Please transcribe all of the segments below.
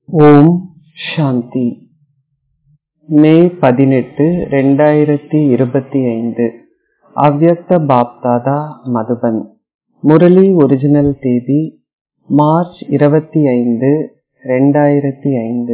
ஓம் சாந்தி மே பதினெட்டு ரெண்டாயிரத்தி இருபத்தி ஐந்து அவ்யக்த பாப்தாதா மதுபன் முரளி ஒரிஜினல் தேதி மார்ச் இருபத்தி ஐந்து ரெண்டாயிரத்தி ஐந்து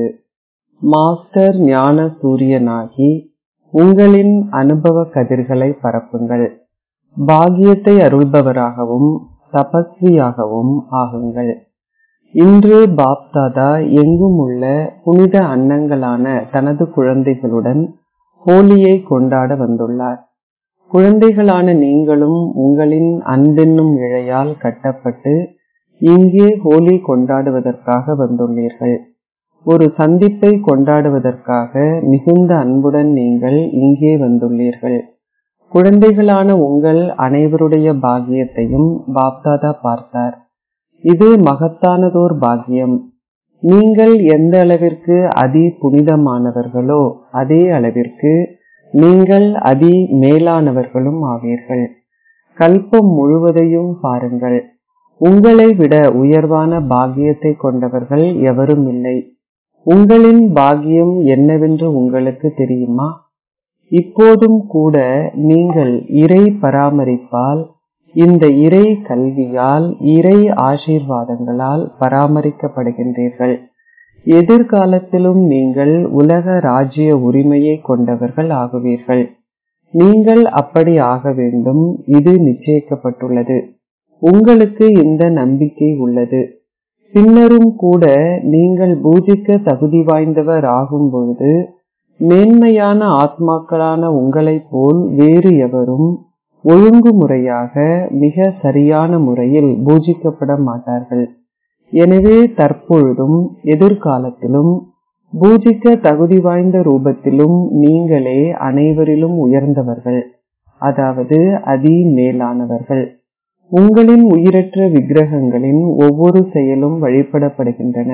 மாஸ்டர் ஞான சூரியனாகி உங்களின் அனுபவ கதிர்களை பரப்புங்கள் பாக்கியத்தை அருள்பவராகவும் தபஸ்வியாகவும் ஆகுங்கள் இன்று பாப்தாதா எங்கும் உள்ள புனித அன்னங்களான தனது குழந்தைகளுடன் ஹோலியை கொண்டாட வந்துள்ளார் குழந்தைகளான நீங்களும் உங்களின் அன்பென்னும் இழையால் கட்டப்பட்டு இங்கே ஹோலி கொண்டாடுவதற்காக வந்துள்ளீர்கள் ஒரு சந்திப்பை கொண்டாடுவதற்காக மிகுந்த அன்புடன் நீங்கள் இங்கே வந்துள்ளீர்கள் குழந்தைகளான உங்கள் அனைவருடைய பாக்கியத்தையும் பாப்தாதா பார்த்தார் இது மகத்தானதோர் பாக்கியம் நீங்கள் எந்த அளவிற்கு அதி புனிதமானவர்களோ அதே அளவிற்கு நீங்கள் அதி மேலானவர்களும் ஆவீர்கள் கல்பம் முழுவதையும் பாருங்கள் உங்களை விட உயர்வான பாக்கியத்தை கொண்டவர்கள் எவரும் இல்லை உங்களின் பாக்கியம் என்னவென்று உங்களுக்கு தெரியுமா இப்போதும் கூட நீங்கள் இறை பராமரிப்பால் இந்த இறை கல்வியால் இறை ஆசீர்வாதங்களால் பராமரிக்கப்படுகின்றீர்கள் எதிர்காலத்திலும் நீங்கள் உலக ராஜ்ய உரிமையை கொண்டவர்கள் ஆகுவீர்கள் நீங்கள் அப்படி ஆக வேண்டும் இது நிச்சயிக்கப்பட்டுள்ளது உங்களுக்கு இந்த நம்பிக்கை உள்ளது பின்னரும் கூட நீங்கள் பூஜிக்க தகுதி வாய்ந்தவர் ஆகும் பொழுது மேன்மையான ஆத்மாக்களான உங்களைப் போல் வேறு எவரும் ஒழுங்குமுறையாக மிக சரியான முறையில் பூஜிக்கப்பட மாட்டார்கள் எனவே தற்பொழுதும் எதிர்காலத்திலும் பூஜிக்க தகுதி வாய்ந்த ரூபத்திலும் நீங்களே அனைவரிலும் உயர்ந்தவர்கள் அதாவது அதி மேலானவர்கள் உங்களின் உயிரற்ற விக்கிரகங்களின் ஒவ்வொரு செயலும் வழிபடப்படுகின்றன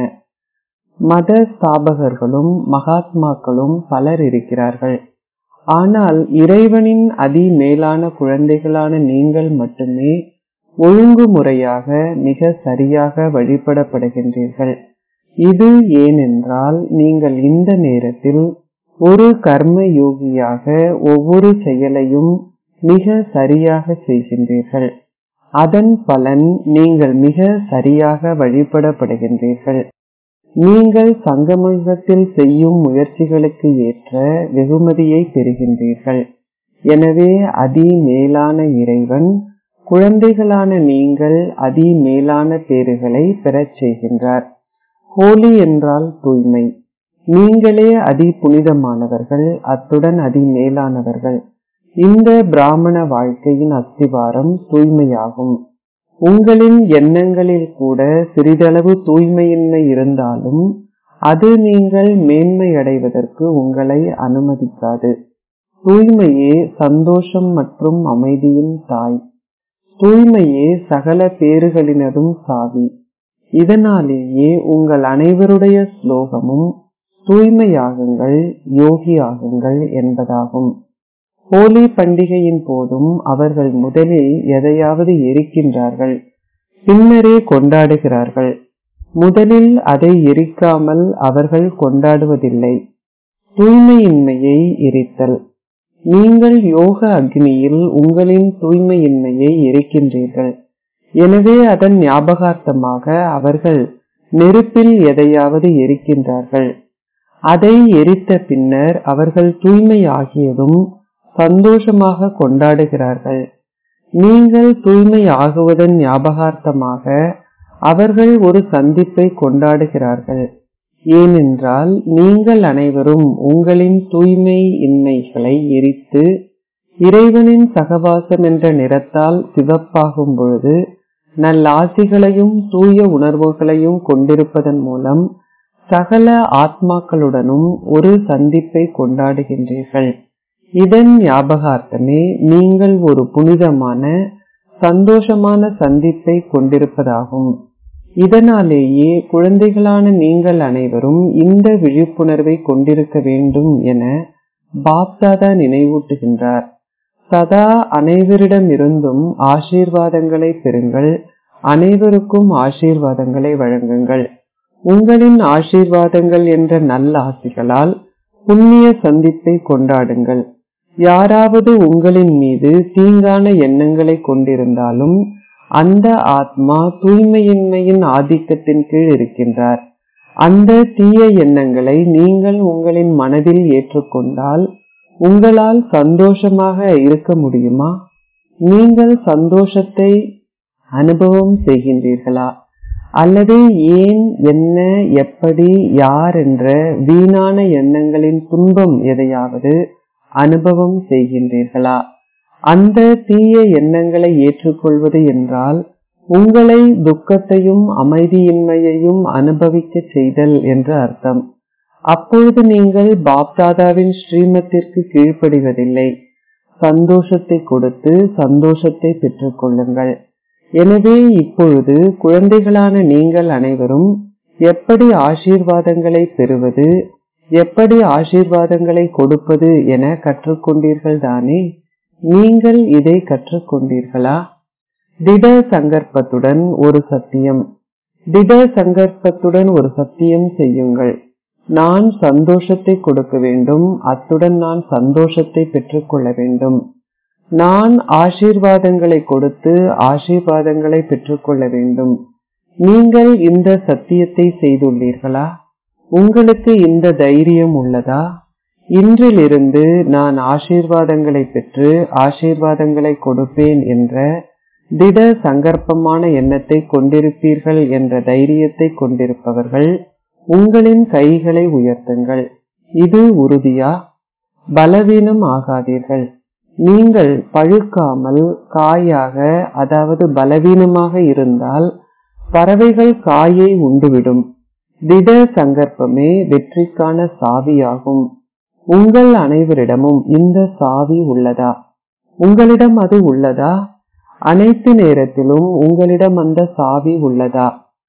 மத ஸ்தாபகர்களும் மகாத்மாக்களும் பலர் இருக்கிறார்கள் ஆனால் இறைவனின் அதி மேலான குழந்தைகளான நீங்கள் மட்டுமே ஒழுங்குமுறையாக மிக சரியாக வழிபடப்படுகின்றீர்கள் இது ஏனென்றால் நீங்கள் இந்த நேரத்தில் ஒரு கர்ம யோகியாக ஒவ்வொரு செயலையும் மிக சரியாக செய்கின்றீர்கள் அதன் பலன் நீங்கள் மிக சரியாக வழிபடப்படுகின்றீர்கள் நீங்கள் சங்கமயுகத்தில் செய்யும் முயற்சிகளுக்கு ஏற்ற வெகுமதியை பெறுகின்றீர்கள் எனவே அதி மேலான இறைவன் குழந்தைகளான நீங்கள் அதி மேலான பேறுகளை பெறச் செய்கின்றார் ஹோலி என்றால் தூய்மை நீங்களே அதி புனிதமானவர்கள் அத்துடன் அதி மேலானவர்கள் இந்த பிராமண வாழ்க்கையின் அஸ்திவாரம் தூய்மையாகும் உங்களின் எண்ணங்களில் கூட சிறிதளவு தூய்மையின்மை இருந்தாலும் அது நீங்கள் மேன்மை அடைவதற்கு உங்களை அனுமதிக்காது தூய்மையே சந்தோஷம் மற்றும் அமைதியின் தாய் தூய்மையே சகல பேறுகளினதும் சாவி இதனாலேயே உங்கள் அனைவருடைய ஸ்லோகமும் தூய்மையாகுங்கள் யோகி ஆகுங்கள் என்பதாகும் ஹோலி பண்டிகையின் போதும் அவர்கள் முதலில் எதையாவது எரிக்கின்றார்கள் பின்னரே கொண்டாடுகிறார்கள் முதலில் அதை எரிக்காமல் அவர்கள் கொண்டாடுவதில்லை தூய்மையின்மையை எரித்தல் நீங்கள் யோக அக்னியில் உங்களின் தூய்மையின்மையை எரிக்கின்றீர்கள் எனவே அதன் ஞாபகார்த்தமாக அவர்கள் நெருப்பில் எதையாவது எரிக்கின்றார்கள் அதை எரித்த பின்னர் அவர்கள் தூய்மை ஆகியதும் சந்தோஷமாக கொண்டாடுகிறார்கள் நீங்கள் தூய்மை ஆகுவதன் ஞாபகார்த்தமாக அவர்கள் ஒரு சந்திப்பை கொண்டாடுகிறார்கள் ஏனென்றால் நீங்கள் அனைவரும் உங்களின் தூய்மை இன்மைகளை எரித்து இறைவனின் சகவாசம் என்ற நிறத்தால் சிவப்பாகும் பொழுது நல்லாசிகளையும் தூய உணர்வுகளையும் கொண்டிருப்பதன் மூலம் சகல ஆத்மாக்களுடனும் ஒரு சந்திப்பை கொண்டாடுகின்றீர்கள் இதன் ஞாபகார்த்தமே நீங்கள் ஒரு புனிதமான சந்தோஷமான சந்திப்பை கொண்டிருப்பதாகும் இதனாலேயே குழந்தைகளான நீங்கள் அனைவரும் இந்த விழிப்புணர்வை கொண்டிருக்க வேண்டும் என பாப்தாதா நினைவூட்டுகின்றார் சதா அனைவரிடமிருந்தும் ஆசீர்வாதங்களை பெறுங்கள் அனைவருக்கும் ஆசீர்வாதங்களை வழங்குங்கள் உங்களின் ஆசீர்வாதங்கள் என்ற நல்ல ஆசிகளால் புண்ணிய சந்திப்பை கொண்டாடுங்கள் யாராவது உங்களின் மீது தீங்கான எண்ணங்களை கொண்டிருந்தாலும் அந்த ஆத்மா தூய்மையின்மையின் ஆதிக்கத்தின் கீழ் இருக்கின்றார் அந்த தீய எண்ணங்களை நீங்கள் உங்களின் மனதில் ஏற்றுக்கொண்டால் உங்களால் சந்தோஷமாக இருக்க முடியுமா நீங்கள் சந்தோஷத்தை அனுபவம் செய்கின்றீர்களா அல்லது ஏன் என்ன எப்படி யார் என்ற வீணான எண்ணங்களின் துன்பம் எதையாவது அனுபவம் செய்கின்றீர்களா அந்த தீய எண்ணங்களை ஏற்றுக்கொள்வது என்றால் உங்களை துக்கத்தையும் அமைதியின்மையையும் அனுபவிக்க செய்தல் என்று அர்த்தம் அப்பொழுது நீங்கள் பாப்தாதாவின் ஸ்ரீமத்திற்கு கீழ்ப்படிவதில்லை சந்தோஷத்தை கொடுத்து சந்தோஷத்தை பெற்றுக் கொள்ளுங்கள் எனவே இப்பொழுது குழந்தைகளான நீங்கள் அனைவரும் எப்படி ஆசீர்வாதங்களை பெறுவது எப்படி ஆசீர்வாதங்களை கொடுப்பது என கற்றுக்கொண்டீர்கள் தானே நீங்கள் இதை கற்றுக்கொண்டீர்களா திட சங்கற்பத்துடன் ஒரு சத்தியம் திட சங்கற்பத்துடன் ஒரு சத்தியம் செய்யுங்கள் நான் சந்தோஷத்தை கொடுக்க வேண்டும் அத்துடன் நான் சந்தோஷத்தை பெற்றுக்கொள்ள வேண்டும் நான் ஆசீர்வாதங்களை கொடுத்து ஆசீர்வாதங்களை பெற்றுக்கொள்ள வேண்டும் நீங்கள் இந்த சத்தியத்தை செய்துள்ளீர்களா உங்களுக்கு இந்த தைரியம் உள்ளதா இன்றிலிருந்து நான் ஆசீர்வாதங்களை பெற்று ஆசீர்வாதங்களை கொடுப்பேன் என்ற திட சங்கற்பமான எண்ணத்தை கொண்டிருப்பீர்கள் என்ற தைரியத்தை கொண்டிருப்பவர்கள் உங்களின் கைகளை உயர்த்துங்கள் இது உறுதியா பலவீனம் ஆகாதீர்கள் நீங்கள் பழுக்காமல் காயாக அதாவது பலவீனமாக இருந்தால் பறவைகள் காயை உண்டுவிடும் திட சங்கற்பமே வெற்றிக்கான சாவியாகும் உங்கள் அனைவரிடமும் இந்த சாவி உள்ளதா உங்களிடம் அது உள்ளதா அனைத்து நேரத்திலும் உங்களிடம் அந்த சாவி உள்ளதா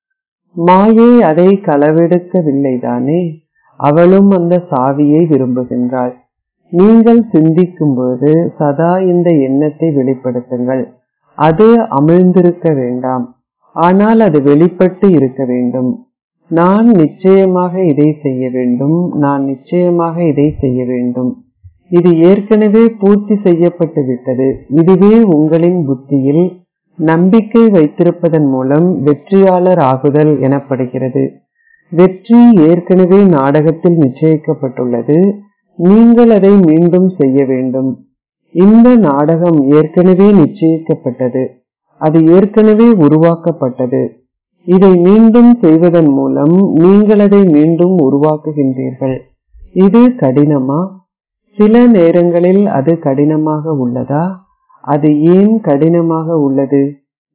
மாயை அதை களவெடுக்கவில்லைதானே அவளும் அந்த சாவியை விரும்புகின்றாள் நீங்கள் சிந்திக்கும் பொழுது சதா இந்த எண்ணத்தை வெளிப்படுத்துங்கள் அது அமிழ்ந்திருக்க வேண்டாம் ஆனால் அது வெளிப்பட்டு இருக்க வேண்டும் நான் நிச்சயமாக இதை செய்ய வேண்டும் நான் நிச்சயமாக இதை செய்ய வேண்டும் இது ஏற்கனவே பூர்த்தி செய்யப்பட்டு விட்டது இதுவே உங்களின் புத்தியில் நம்பிக்கை வைத்திருப்பதன் மூலம் வெற்றியாளர் ஆகுதல் எனப்படுகிறது வெற்றி ஏற்கனவே நாடகத்தில் நிச்சயிக்கப்பட்டுள்ளது நீங்கள் அதை மீண்டும் செய்ய வேண்டும் இந்த நாடகம் ஏற்கனவே நிச்சயிக்கப்பட்டது அது ஏற்கனவே உருவாக்கப்பட்டது இதை மீண்டும் செய்வதன் மூலம் நீங்கள் அதை மீண்டும் உருவாக்குகின்றீர்கள் இது கடினமா சில நேரங்களில் அது கடினமாக உள்ளதா அது ஏன் கடினமாக உள்ளது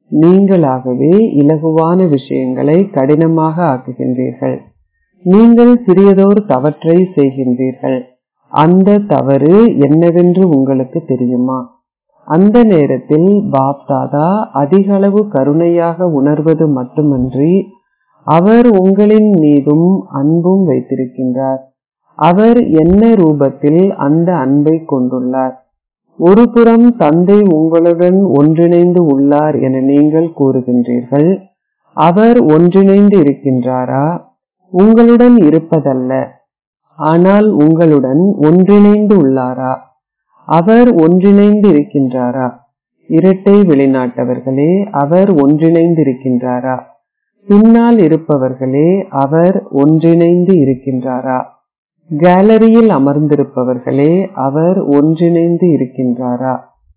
நீங்களாகவே இலகுவான விஷயங்களை கடினமாக ஆக்குகின்றீர்கள் நீங்கள் சிறியதோர் தவற்றை செய்கின்றீர்கள் அந்த தவறு என்னவென்று உங்களுக்கு தெரியுமா அந்த நேரத்தில் பாப்தாதா அதிக அளவு கருணையாக உணர்வது மட்டுமன்றி அவர் உங்களின் மீதும் அன்பும் வைத்திருக்கின்றார் அவர் என்ன ரூபத்தில் அந்த அன்பை கொண்டுள்ளார் ஒரு புறம் தந்தை உங்களுடன் ஒன்றிணைந்து உள்ளார் என நீங்கள் கூறுகின்றீர்கள் அவர் ஒன்றிணைந்து இருக்கின்றாரா உங்களுடன் இருப்பதல்ல ஆனால் உங்களுடன் ஒன்றிணைந்து உள்ளாரா அவர் ஒன்றிணைந்து இருக்கின்றாரா இரட்டை வெளிநாட்டவர்களே அவர் ஒன்றிணைந்து இருக்கின்றாரா பின்னால் இருப்பவர்களே அவர் ஒன்றிணைந்து இருக்கின்றாரா கேலரியில் அமர்ந்திருப்பவர்களே அவர் ஒன்றிணைந்து இருக்கின்றாரா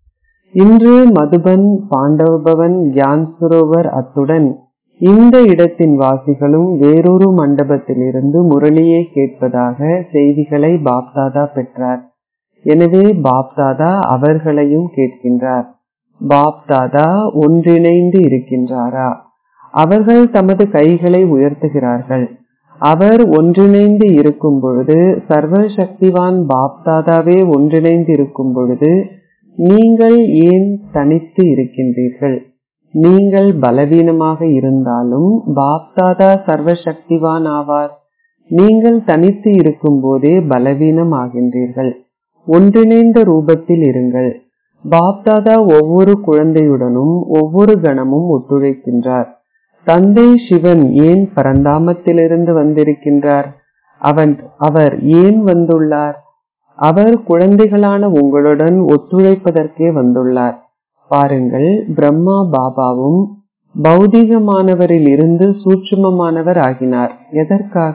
இன்று மதுபன் பாண்டவபவன் கியான் சுரோவர் அத்துடன் இந்த இடத்தின் வாசிகளும் வேறொரு மண்டபத்திலிருந்து முரளியை கேட்பதாக செய்திகளை பாப்தாதா பெற்றார் எனவே பாப்தாதா அவர்களையும் கேட்கின்றார் பாப்தாதா ஒன்றிணைந்து இருக்கின்றாரா அவர்கள் தமது கைகளை உயர்த்துகிறார்கள் அவர் ஒன்றிணைந்து இருக்கும் பொழுது சர்வ சக்திவான் பாப்தாதாவே ஒன்றிணைந்து இருக்கும் பொழுது நீங்கள் ஏன் தனித்து இருக்கின்றீர்கள் நீங்கள் பலவீனமாக இருந்தாலும் பாப்தாதா சர்வ சக்திவான் ஆவார் நீங்கள் தனித்து இருக்கும் போதே பலவீனம் ஆகின்றீர்கள் ஒன்றிணைந்த ரூபத்தில் இருங்கள் பாப்தாதா ஒவ்வொரு குழந்தையுடனும் ஒவ்வொரு கணமும் ஒத்துழைக்கின்றார் தந்தை சிவன் ஏன் பரந்தாமத்திலிருந்து வந்திருக்கின்றார் அவன் அவர் ஏன் வந்துள்ளார் அவர் குழந்தைகளான உங்களுடன் ஒத்துழைப்பதற்கே வந்துள்ளார் பாருங்கள் பிரம்மா பாபாவும் பௌதிகமானவரில் இருந்து சூட்சுமமானவர் ஆகினார் எதற்காக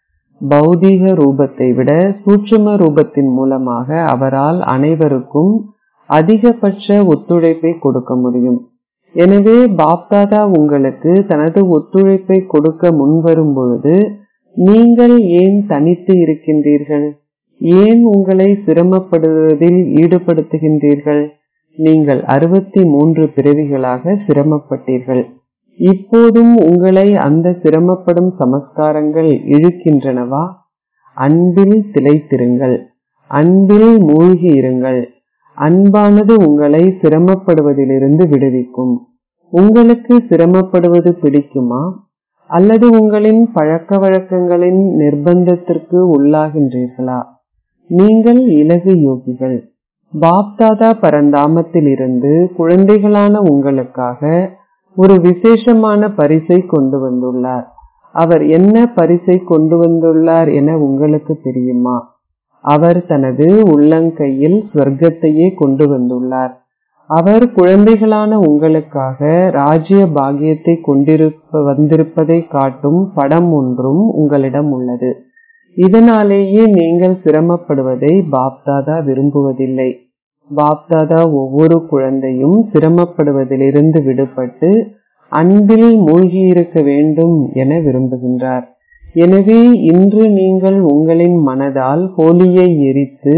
பௌதீக ரூபத்தை விட சூட்சும ரூபத்தின் மூலமாக அவரால் அனைவருக்கும் அதிகபட்ச ஒத்துழைப்பை கொடுக்க முடியும் எனவே பாப்தாதா உங்களுக்கு தனது ஒத்துழைப்பை கொடுக்க முன்வரும் பொழுது நீங்கள் ஏன் தனித்து இருக்கின்றீர்கள் ஏன் உங்களை சிரமப்படுவதில் ஈடுபடுத்துகின்றீர்கள் நீங்கள் அறுபத்தி மூன்று பிறவிகளாக சிரமப்பட்டீர்கள் இப்போதும் உங்களை அந்த சிரமப்படும் சமஸ்காரங்கள் இழுக்கின்றனவா அன்பில் திளைத்திருங்கள் அன்பில் மூழ்கி இருங்கள் அன்பானது உங்களை சிரமப்படுவதிலிருந்து விடுவிக்கும் உங்களுக்கு சிரமப்படுவது பிடிக்குமா அல்லது உங்களின் பழக்க வழக்கங்களின் நிர்பந்தத்திற்கு உள்ளாகின்றீர்களா நீங்கள் இலகு யோகிகள் பாப்தாதா பரந்தாமத்தில் இருந்து குழந்தைகளான உங்களுக்காக ஒரு விசேஷமான பரிசை கொண்டு வந்துள்ளார் அவர் என்ன பரிசை கொண்டு வந்துள்ளார் என உங்களுக்கு தெரியுமா அவர் தனது உள்ளங்கையில் ஸ்வர்க்கத்தையே கொண்டு வந்துள்ளார் அவர் குழந்தைகளான உங்களுக்காக ராஜ்ய பாகியத்தை கொண்டிருப்ப வந்திருப்பதை காட்டும் படம் ஒன்றும் உங்களிடம் உள்ளது இதனாலேயே நீங்கள் சிரமப்படுவதை பாப்தாதா விரும்புவதில்லை பாப்தாதா ஒவ்வொரு குழந்தையும் சிரமப்படுவதிலிருந்து விடுபட்டு அன்பில் மூழ்கியிருக்க வேண்டும் என விரும்புகின்றார் எனவே இன்று நீங்கள் உங்களின் மனதால் ஹோலியை எரித்து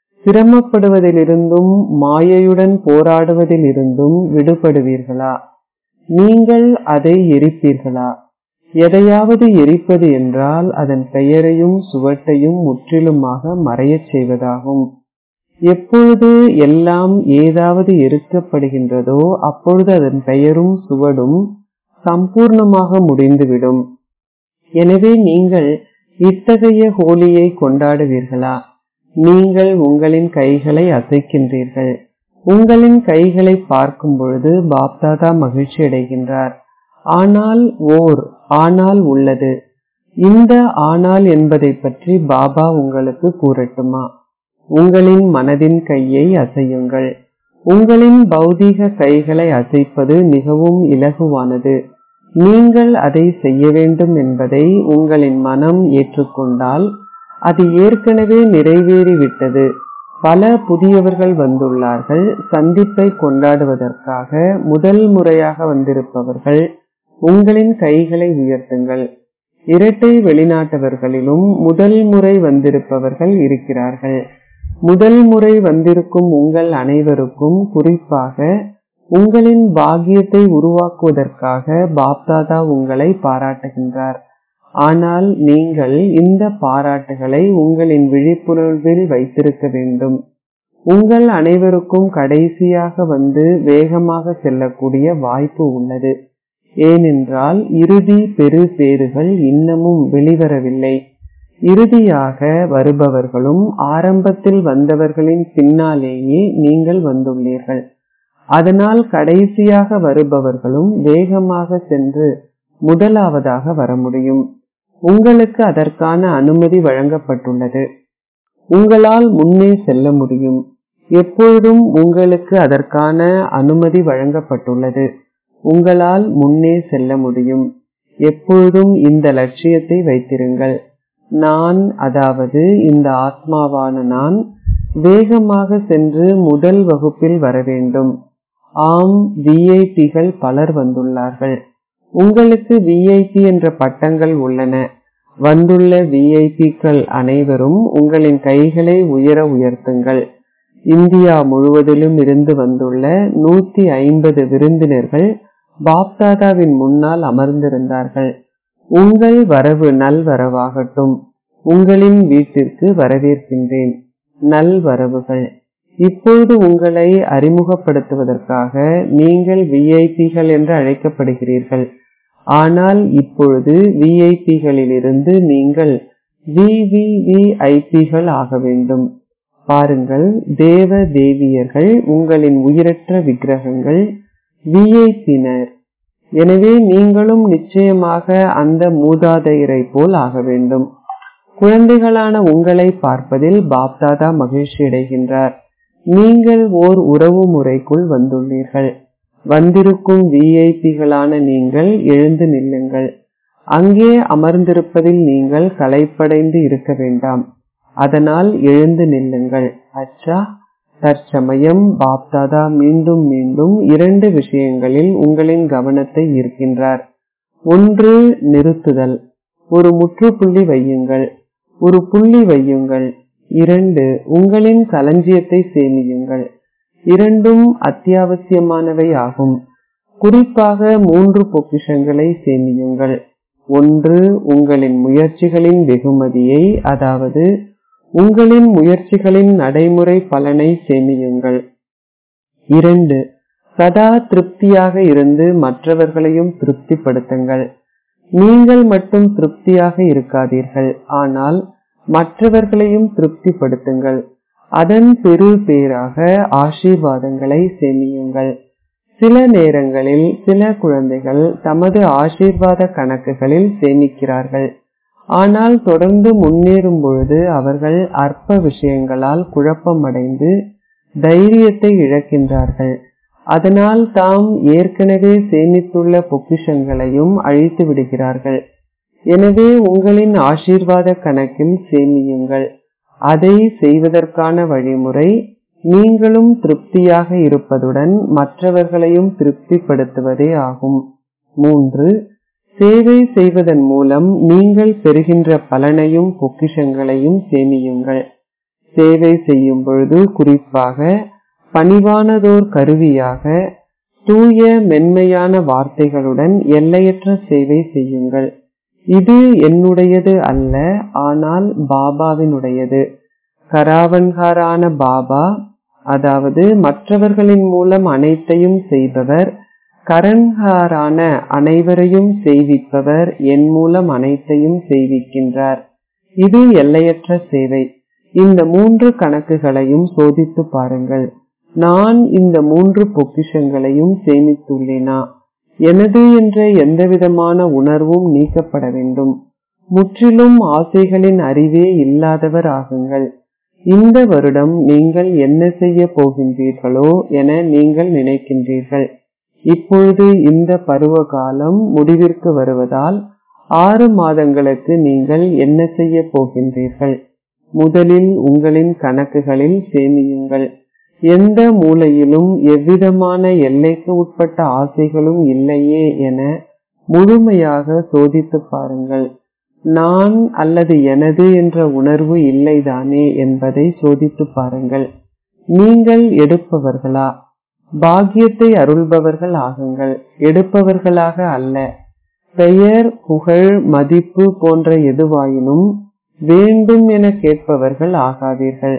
சிரமப்படுவதிலிருந்தும் மாயையுடன் போராடுவதிலிருந்தும் விடுபடுவீர்களா நீங்கள் அதை எரிப்பீர்களா எதையாவது எரிப்பது என்றால் அதன் பெயரையும் சுவட்டையும் முற்றிலுமாக மறையச் செய்வதாகும் எப்பொழுது எல்லாம் ஏதாவது எரிக்கப்படுகின்றதோ அப்பொழுது அதன் பெயரும் சுவடும் சம்பூர்ணமாக முடிந்துவிடும் எனவே நீங்கள் இத்தகைய ஹோலியை கொண்டாடுவீர்களா நீங்கள் உங்களின் கைகளை அசைக்கின்றீர்கள் உங்களின் கைகளை பார்க்கும் பொழுது பாப்தாதா மகிழ்ச்சி அடைகின்றார் ஆனால் ஓர் ஆனால் உள்ளது இந்த ஆனால் என்பதை பற்றி பாபா உங்களுக்கு கூறட்டுமா உங்களின் மனதின் கையை அசையுங்கள் உங்களின் பௌதீக கைகளை அசைப்பது மிகவும் இலகுவானது நீங்கள் அதை செய்ய வேண்டும் என்பதை உங்களின் மனம் ஏற்றுக்கொண்டால் அது ஏற்கனவே நிறைவேறிவிட்டது பல புதியவர்கள் வந்துள்ளார்கள் சந்திப்பை கொண்டாடுவதற்காக முதல் முறையாக வந்திருப்பவர்கள் உங்களின் கைகளை உயர்த்துங்கள் இரட்டை வெளிநாட்டவர்களிலும் முதல் முறை வந்திருப்பவர்கள் இருக்கிறார்கள் முதல் முறை வந்திருக்கும் உங்கள் அனைவருக்கும் குறிப்பாக உங்களின் பாக்கியத்தை உருவாக்குவதற்காக பாப்தாதா உங்களை பாராட்டுகின்றார் ஆனால் நீங்கள் இந்த பாராட்டுகளை உங்களின் விழிப்புணர்வில் வைத்திருக்க வேண்டும் உங்கள் அனைவருக்கும் கடைசியாக வந்து வேகமாக செல்லக்கூடிய வாய்ப்பு உள்ளது ஏனென்றால் இறுதி பெரு பேறுகள் இன்னமும் வெளிவரவில்லை இறுதியாக வருபவர்களும் ஆரம்பத்தில் வந்தவர்களின் பின்னாலேயே நீங்கள் வந்துள்ளீர்கள் அதனால் கடைசியாக வருபவர்களும் வேகமாக சென்று முதலாவதாக வர முடியும் உங்களுக்கு அதற்கான அனுமதி வழங்கப்பட்டுள்ளது உங்களால் முன்னே செல்ல முடியும் எப்பொழுதும் உங்களுக்கு அதற்கான அனுமதி வழங்கப்பட்டுள்ளது உங்களால் முன்னே செல்ல முடியும் எப்பொழுதும் இந்த லட்சியத்தை வைத்திருங்கள் நான் அதாவது இந்த ஆத்மாவான நான் வேகமாக சென்று முதல் வகுப்பில் வர வேண்டும் ஆம் விஐபிகள் பலர் வந்துள்ளார்கள் உங்களுக்கு விஐபி என்ற பட்டங்கள் உள்ளன வந்துள்ள விஐபிக்கள் அனைவரும் உங்களின் கைகளை உயர உயர்த்துங்கள் இந்தியா முழுவதிலும் இருந்து வந்துள்ள நூத்தி ஐம்பது விருந்தினர்கள் பாப்தாதாவின் முன்னால் அமர்ந்திருந்தார்கள் உங்கள் வரவு நல்வரவாகட்டும் உங்களின் வீட்டிற்கு வரவேற்கின்றேன் நல்வரவுகள் இப்பொழுது உங்களை அறிமுகப்படுத்துவதற்காக நீங்கள் விஐபிகள் என்று அழைக்கப்படுகிறீர்கள் ஆனால் இப்பொழுது விஐபிகளிலிருந்து நீங்கள் விவிவிஐபிகள் ஆக வேண்டும் பாருங்கள் தேவ தேவியர்கள் உங்களின் உயிரற்ற விக்கிரகங்கள் விஐபினர் எனவே நீங்களும் நிச்சயமாக அந்த மூதாதையரை போல் ஆக வேண்டும் குழந்தைகளான உங்களை பார்ப்பதில் பாப்தாதா மகிழ்ச்சி அடைகின்றார் நீங்கள் ஓர் உறவு முறைக்குள் வந்துள்ளீர்கள் வந்திருக்கும் விஐபிகளான நீங்கள் எழுந்து நில்லுங்கள் அங்கே அமர்ந்திருப்பதில் நீங்கள் களைப்படைந்து இருக்க வேண்டாம் அதனால் எழுந்து நில்லுங்கள் அச்சா தற்சமயம் பாப்தாதா மீண்டும் மீண்டும் இரண்டு விஷயங்களில் உங்களின் கவனத்தை ஈர்க்கின்றார் ஒன்று நிறுத்துதல் ஒரு முற்றுப்புள்ளி வையுங்கள் ஒரு புள்ளி வையுங்கள் இரண்டு உங்களின் களஞ்சியத்தை சேமியுங்கள் இரண்டும் அத்தியாவசியமானவை ஆகும் குறிப்பாக மூன்று பொக்கிஷங்களை சேமியுங்கள் ஒன்று உங்களின் முயற்சிகளின் வெகுமதியை அதாவது உங்களின் முயற்சிகளின் நடைமுறை பலனை சேமியுங்கள் இரண்டு சதா திருப்தியாக இருந்து மற்றவர்களையும் திருப்திப்படுத்துங்கள் நீங்கள் மட்டும் திருப்தியாக இருக்காதீர்கள் ஆனால் மற்றவர்களையும் திருப்திப்படுத்துங்கள் அதன் பெரு பேராக ஆசீர்வாதங்களை சேமியுங்கள் சில நேரங்களில் சில குழந்தைகள் தமது ஆசீர்வாத கணக்குகளில் சேமிக்கிறார்கள் ஆனால் தொடர்ந்து முன்னேறும் பொழுது அவர்கள் அற்ப விஷயங்களால் குழப்பமடைந்து தைரியத்தை இழக்கின்றார்கள் அதனால் தாம் ஏற்கனவே சேமித்துள்ள பொக்கிஷங்களையும் அழித்து விடுகிறார்கள் எனவே உங்களின் ஆசீர்வாத கணக்கில் சேமியுங்கள் அதை செய்வதற்கான வழிமுறை நீங்களும் திருப்தியாக இருப்பதுடன் மற்றவர்களையும் திருப்திப்படுத்துவதே ஆகும் மூன்று சேவை செய்வதன் மூலம் நீங்கள் பெறுகின்ற பலனையும் பொக்கிஷங்களையும் சேமியுங்கள் சேவை செய்யும் பொழுது குறிப்பாக பணிவானதோர் கருவியாக தூய மென்மையான வார்த்தைகளுடன் எல்லையற்ற சேவை செய்யுங்கள் இது என்னுடையது அல்ல ஆனால் பாபாவினுடையது கராவன்காரான பாபா அதாவது மற்றவர்களின் மூலம் அனைத்தையும் செய்பவர் கரன்காரான அனைவரையும் செய்விப்பவர் என் மூலம் அனைத்தையும் செய்விக்கின்றார் இது எல்லையற்ற சேவை இந்த மூன்று கணக்குகளையும் சோதித்து பாருங்கள் நான் இந்த மூன்று பொக்கிஷங்களையும் சேமித்துள்ளேனா எனது என்ற எந்தவிதமான உணர்வும் நீக்கப்பட வேண்டும் முற்றிலும் ஆசைகளின் அறிவே இல்லாதவர் ஆகுங்கள் இந்த வருடம் நீங்கள் என்ன செய்ய போகின்றீர்களோ என நீங்கள் நினைக்கின்றீர்கள் இப்பொழுது இந்த பருவ காலம் முடிவிற்கு வருவதால் ஆறு மாதங்களுக்கு நீங்கள் என்ன செய்ய போகின்றீர்கள் முதலில் உங்களின் கணக்குகளில் சேமியுங்கள் எந்த மூலையிலும் எவ்விதமான எல்லைக்கு உட்பட்ட ஆசைகளும் இல்லையே என முழுமையாக சோதித்து பாருங்கள் நான் அல்லது எனது என்ற உணர்வு இல்லைதானே என்பதை சோதித்து பாருங்கள் நீங்கள் எடுப்பவர்களா பாக்கியத்தை அருள்பவர்கள் ஆகுங்கள் எடுப்பவர்களாக அல்ல பெயர் புகழ் மதிப்பு போன்ற எதுவாயினும் வேண்டும் என கேட்பவர்கள் ஆகாதீர்கள்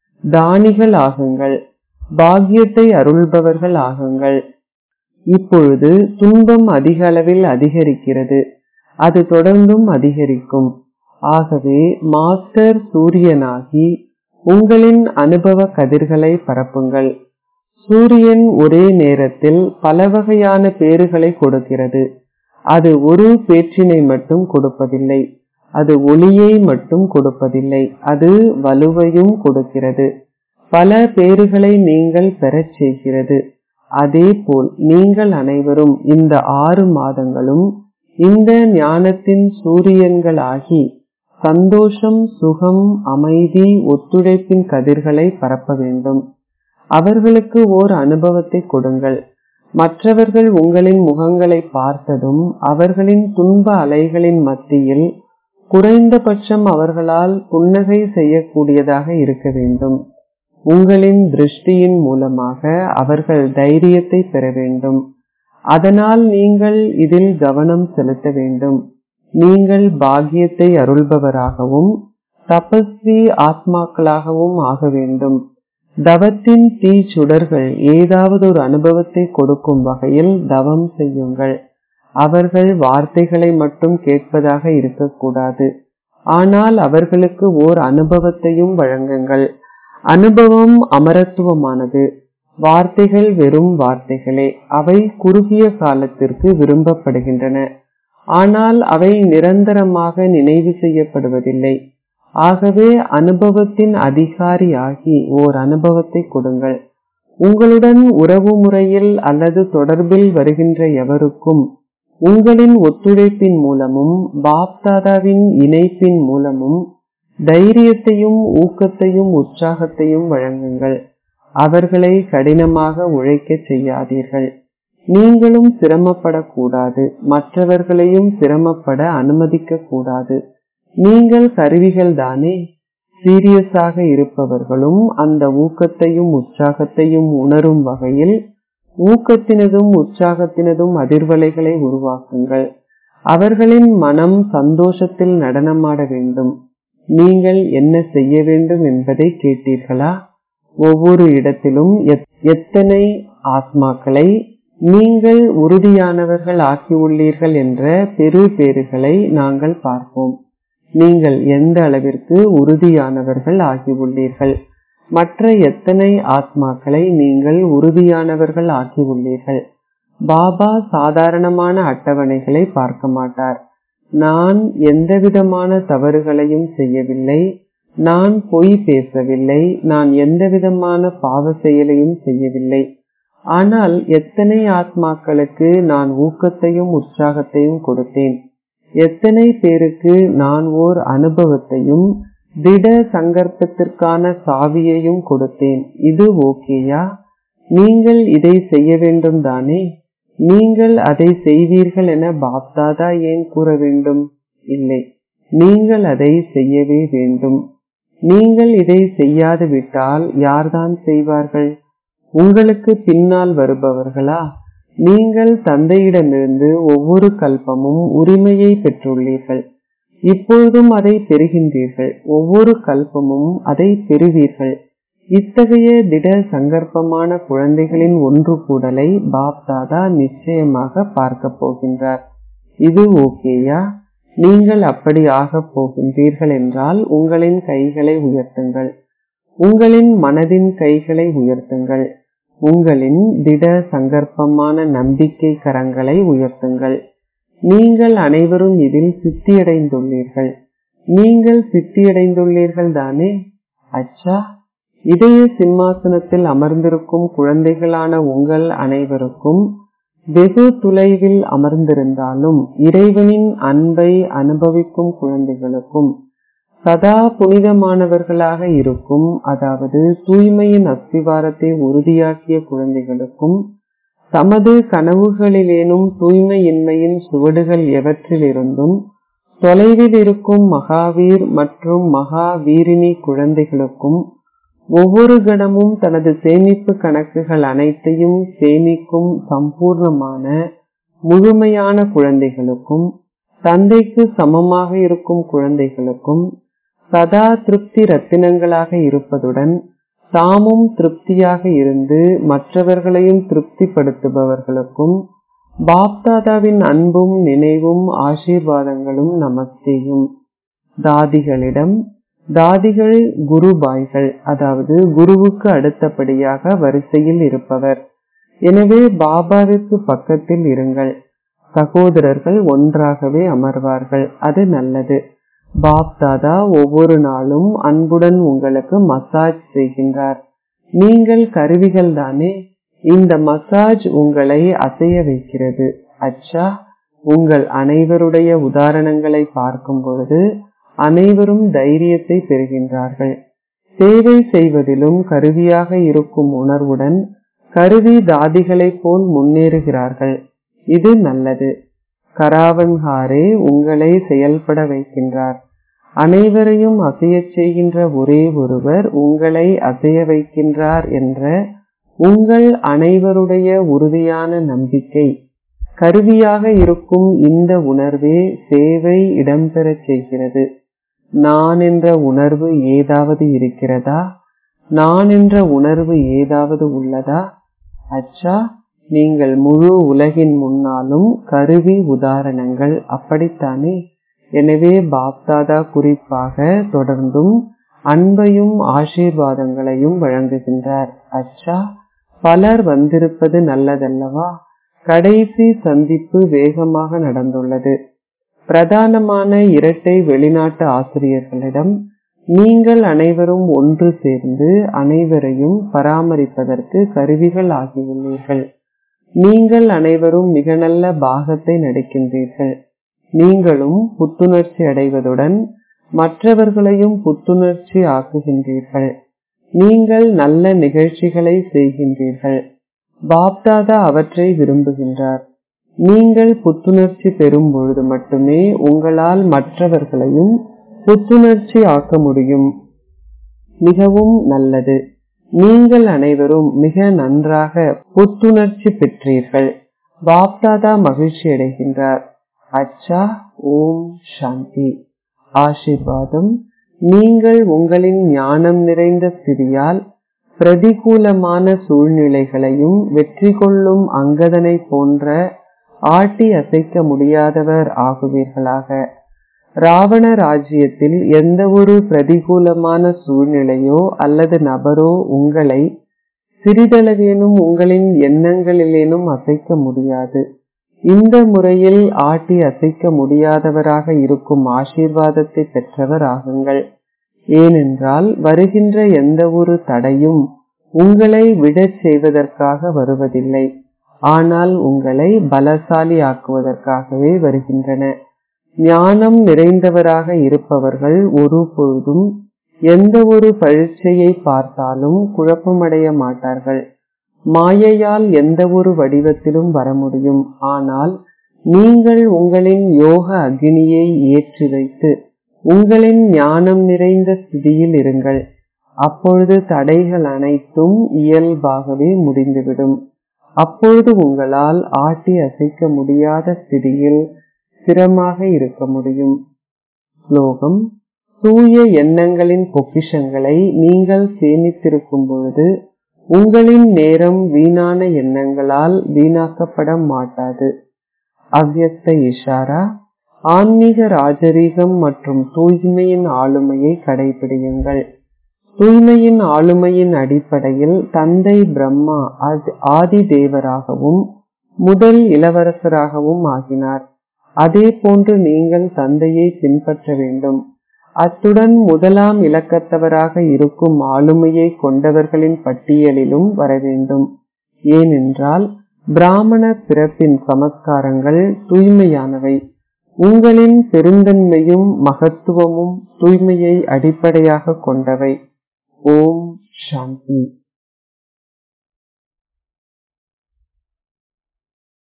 தானிகள் ஆகுங்கள் பாக்கியத்தை அருள்பவர்கள் ஆகுங்கள் இப்பொழுது துன்பம் அதிக அளவில் அதிகரிக்கிறது அது தொடர்ந்தும் அதிகரிக்கும் ஆகவே மாஸ்டர் சூரியனாகி உங்களின் அனுபவ கதிர்களை பரப்புங்கள் சூரியன் ஒரே நேரத்தில் பல வகையான பேறுகளை கொடுக்கிறது அது ஒரு பேச்சினை மட்டும் கொடுப்பதில்லை அது ஒளியை மட்டும் கொடுப்பதில்லை அது வலுவையும் கொடுக்கிறது பல பேறுகளை நீங்கள் பெறச் செய்கிறது அதேபோல் நீங்கள் அனைவரும் இந்த ஆறு மாதங்களும் இந்த ஞானத்தின் சூரியன்கள் ஆகி சந்தோஷம் சுகம் அமைதி ஒத்துழைப்பின் கதிர்களை பரப்ப வேண்டும் அவர்களுக்கு ஓர் அனுபவத்தை கொடுங்கள் மற்றவர்கள் உங்களின் முகங்களை பார்த்ததும் அவர்களின் துன்ப அலைகளின் மத்தியில் குறைந்தபட்சம் அவர்களால் புன்னகை செய்யக்கூடியதாக இருக்க வேண்டும் உங்களின் திருஷ்டியின் மூலமாக அவர்கள் தைரியத்தை பெற வேண்டும் அதனால் நீங்கள் இதில் கவனம் செலுத்த வேண்டும் நீங்கள் பாக்கியத்தை அருள்பவராகவும் தபஸ்வி ஆத்மாக்களாகவும் ஆக வேண்டும் தவத்தின் தீ சுடர்கள் ஏதாவது ஒரு அனுபவத்தை கொடுக்கும் வகையில் தவம் செய்யுங்கள் அவர்கள் வார்த்தைகளை மட்டும் கேட்பதாக இருக்கக்கூடாது ஆனால் அவர்களுக்கு ஓர் அனுபவத்தையும் வழங்குங்கள் அனுபவம் அமரத்துவமானது வார்த்தைகள் வெறும் வார்த்தைகளே அவை குறுகிய காலத்திற்கு விரும்பப்படுகின்றன ஆனால் அவை நிரந்தரமாக நினைவு செய்யப்படுவதில்லை ஆகவே அனுபவத்தின் அதிகாரி ஆகி ஓர் அனுபவத்தை கொடுங்கள் உங்களுடன் உறவு முறையில் அல்லது தொடர்பில் வருகின்ற எவருக்கும் உங்களின் ஒத்துழைப்பின் மூலமும் பாப்தாதாவின் இணைப்பின் மூலமும் தைரியத்தையும் ஊக்கத்தையும் உற்சாகத்தையும் வழங்குங்கள் அவர்களை கடினமாக உழைக்கச் செய்யாதீர்கள் நீங்களும் சிரமப்படக்கூடாது மற்றவர்களையும் சிரமப்பட அனுமதிக்க கூடாது நீங்கள் கருவிகள் தானே சீரியஸாக இருப்பவர்களும் அந்த ஊக்கத்தையும் உற்சாகத்தையும் உணரும் வகையில் ஊக்கத்தினதும் உற்சாகத்தினதும் அதிர்வலைகளை உருவாக்குங்கள் அவர்களின் மனம் சந்தோஷத்தில் நடனமாட வேண்டும் நீங்கள் என்ன செய்ய வேண்டும் என்பதை கேட்டீர்களா ஒவ்வொரு இடத்திலும் எத்தனை ஆத்மாக்களை நீங்கள் உறுதியானவர்கள் ஆக்கியுள்ளீர்கள் என்ற பெரு பேறுகளை நாங்கள் பார்ப்போம் நீங்கள் எந்த அளவிற்கு உறுதியானவர்கள் ஆகியுள்ளீர்கள் மற்ற எத்தனை ஆத்மாக்களை நீங்கள் உறுதியானவர்கள் ஆக்கியுள்ளீர்கள் பாபா சாதாரணமான அட்டவணைகளை பார்க்க மாட்டார் நான் எந்தவிதமான தவறுகளையும் செய்யவில்லை நான் பொய் பேசவில்லை நான் எந்தவிதமான பாவ செயலையும் செய்யவில்லை ஆனால் எத்தனை ஆத்மாக்களுக்கு நான் ஊக்கத்தையும் உற்சாகத்தையும் கொடுத்தேன் எத்தனை பேருக்கு நான் ஓர் அனுபவத்தையும் திட சங்கற்பத்திற்கான சாவியையும் கொடுத்தேன் இது ஓகேயா நீங்கள் இதை செய்ய வேண்டும் தானே நீங்கள் அதை செய்வீர்கள் என பாப்தாதா ஏன் கூற வேண்டும் இல்லை நீங்கள் அதை செய்யவே வேண்டும் நீங்கள் இதை செய்யாது விட்டால் யார்தான் செய்வார்கள் உங்களுக்கு பின்னால் வருபவர்களா நீங்கள் தந்தையிடமிருந்து ஒவ்வொரு கல்பமும் உரிமையை பெற்றுள்ளீர்கள் இப்பொழுதும் அதை பெறுகின்றீர்கள் ஒவ்வொரு கல்பமும் அதை பெறுவீர்கள் இத்தகைய திட சங்கற்பமான குழந்தைகளின் ஒன்று கூடலை பாப்தாதா நிச்சயமாக பார்க்க போகின்றார் இது ஓகேயா நீங்கள் அப்படி ஆகப் போகின்றீர்கள் என்றால் உங்களின் கைகளை உயர்த்துங்கள் உங்களின் மனதின் கைகளை உயர்த்துங்கள் உங்களின் திட சங்கற்பமான நம்பிக்கை கரங்களை உயர்த்துங்கள் நீங்கள் அனைவரும் இதில் சித்தியடைந்துள்ளீர்கள் நீங்கள் சித்தியடைந்துள்ளீர்கள் தானே அச்சா இதய சிம்மாசனத்தில் அமர்ந்திருக்கும் குழந்தைகளான உங்கள் அனைவருக்கும் வெகு தொலைவில் அமர்ந்திருந்தாலும் இறைவனின் அன்பை அனுபவிக்கும் குழந்தைகளுக்கும் சதா புனிதமானவர்களாக இருக்கும் அதாவது தூய்மையின் அஸ்திவாரத்தை உறுதியாக்கிய குழந்தைகளுக்கும் தமது கனவுகளிலேனும் தூய்மையின்மையின் சுவடுகள் எவற்றிலிருந்தும் தொலைவில் இருக்கும் மகாவீர் மற்றும் மகாவீரினி குழந்தைகளுக்கும் ஒவ்வொரு கணமும் தனது சேமிப்பு கணக்குகள் அனைத்தையும் சேமிக்கும் சம்பூர்ணமான முழுமையான குழந்தைகளுக்கும் தந்தைக்கு சமமாக இருக்கும் குழந்தைகளுக்கும் சதா திருப்தி ரத்தினங்களாக இருப்பதுடன் தாமும் திருப்தியாக இருந்து மற்றவர்களையும் திருப்திப்படுத்துபவர்களுக்கும் பாப்தாதாவின் அன்பும் நினைவும் ஆசீர்வாதங்களும் நமஸ்தேயும் தாதிகளிடம் தாதிகள் குருபாய்கள் அதாவது குருவுக்கு அடுத்தபடியாக வரிசையில் இருப்பவர் எனவே பாபாவிற்கு பக்கத்தில் இருங்கள் சகோதரர்கள் ஒன்றாகவே அமர்வார்கள் அது நல்லது பாப்தாதா ஒவ்வொரு நாளும் அன்புடன் உங்களுக்கு மசாஜ் செய்கின்றார் நீங்கள் கருவிகள் தானே இந்த மசாஜ் உங்களை அசைய வைக்கிறது அச்சா உங்கள் அனைவருடைய உதாரணங்களை பார்க்கும் பொழுது அனைவரும் தைரியத்தை பெறுகின்றார்கள் சேவை செய்வதிலும் கருவியாக இருக்கும் உணர்வுடன் கருவி தாதிகளைப் போல் முன்னேறுகிறார்கள் இது நல்லது கராவன்ஹாரே உங்களை செயல்பட வைக்கின்றார் அனைவரையும் அசையச் செய்கின்ற ஒரே ஒருவர் உங்களை அசைய வைக்கின்றார் என்ற உங்கள் அனைவருடைய உறுதியான நம்பிக்கை கருவியாக இருக்கும் இந்த உணர்வே சேவை இடம்பெறச் செய்கிறது நான் என்ற உணர்வு ஏதாவது இருக்கிறதா நான் என்ற உணர்வு ஏதாவது உள்ளதா அச்சா நீங்கள் முழு உலகின் முன்னாலும் கருவி உதாரணங்கள் அப்படித்தானே எனவே பாப்தாதா குறிப்பாக தொடர்ந்தும் அன்பையும் ஆசீர்வாதங்களையும் வழங்குகின்றார் அச்சா பலர் வந்திருப்பது நல்லதல்லவா கடைசி சந்திப்பு வேகமாக நடந்துள்ளது பிரதானமான இரட்டை வெளிநாட்டு ஆசிரியர்களிடம் நீங்கள் அனைவரும் ஒன்று சேர்ந்து அனைவரையும் பராமரிப்பதற்கு கருவிகள் ஆகியுள்ளீர்கள் நீங்கள் அனைவரும் மிக நல்ல பாகத்தை நடிக்கின்றீர்கள் நீங்களும் புத்துணர்ச்சி அடைவதுடன் மற்றவர்களையும் புத்துணர்ச்சி ஆக்குகின்றீர்கள் நீங்கள் நல்ல நிகழ்ச்சிகளை செய்கின்றீர்கள் பாப்தாதா அவற்றை விரும்புகின்றார் நீங்கள் புத்துணர்ச்சி பெறும் பொழுது மட்டுமே உங்களால் மற்றவர்களையும் புத்துணர்ச்சி ஆக்க முடியும் மிகவும் நல்லது நீங்கள் அனைவரும் மிக நன்றாக புத்துணர்ச்சி பெற்றீர்கள் பாப்தாதா மகிழ்ச்சி அடைகின்றார் அச்சா ஓம் சாந்தி ஆசிர்வாதம் நீங்கள் உங்களின் ஞானம் நிறைந்த ஸ்திதியால் பிரதிகூலமான சூழ்நிலைகளையும் வெற்றி கொள்ளும் அங்கதனை போன்ற ஆட்டி அசைக்க முடியாதவர் ஆகுவீர்களாக ராவண ராஜ்யத்தில் எந்த ஒரு பிரதிகூலமான சூழ்நிலையோ அல்லது நபரோ உங்களை சிறிதளவேனும் உங்களின் எண்ணங்களிலேனும் அசைக்க முடியாது இந்த முறையில் ஆட்டி அசைக்க முடியாதவராக இருக்கும் ஆசீர்வாதத்தை பெற்றவர் ஆகுங்கள் ஏனென்றால் வருகின்ற எந்த ஒரு தடையும் உங்களை விடச் செய்வதற்காக வருவதில்லை ஆனால் உங்களை பலசாலி ஆக்குவதற்காகவே வருகின்றன ஞானம் நிறைந்தவராக இருப்பவர்கள் ஒருபொழுதும் எந்த ஒரு பரீட்சையை பார்த்தாலும் குழப்பமடைய மாட்டார்கள் மாயையால் எந்த ஒரு வடிவத்திலும் வர முடியும் ஆனால் நீங்கள் உங்களின் யோக அக்னியை ஏற்றி வைத்து உங்களின் ஞானம் நிறைந்த ஸ்திதியில் இருங்கள் அப்பொழுது தடைகள் அனைத்தும் இயல்பாகவே முடிந்துவிடும் அப்பொழுது உங்களால் ஆட்டி அசைக்க முடியாத ஸ்திதியில் ஸ்திரமாக இருக்க முடியும் ஸ்லோகம் தூய எண்ணங்களின் பொக்கிஷங்களை நீங்கள் சேமித்திருக்கும் பொழுது உங்களின் நேரம் வீணான எண்ணங்களால் வீணாக்கப்பட மாட்டாது அவ்யஸ்த இஷாரா ஆன்மீக ராஜரீகம் மற்றும் தூய்மையின் ஆளுமையை கடைபிடியுங்கள் தூய்மையின் ஆளுமையின் அடிப்படையில் தந்தை பிரம்மா ஆதி தேவராகவும் முதல் இளவரசராகவும் ஆகினார் அதே போன்று நீங்கள் தந்தையை பின்பற்ற வேண்டும் அத்துடன் முதலாம் இலக்கத்தவராக இருக்கும் ஆளுமையை கொண்டவர்களின் பட்டியலிலும் வர வேண்டும் ஏனென்றால் பிராமண பிறப்பின் சமஸ்காரங்கள் தூய்மையானவை உங்களின் பெருந்தன்மையும் மகத்துவமும் தூய்மையை அடிப்படையாக கொண்டவை ஓம் சாந்தி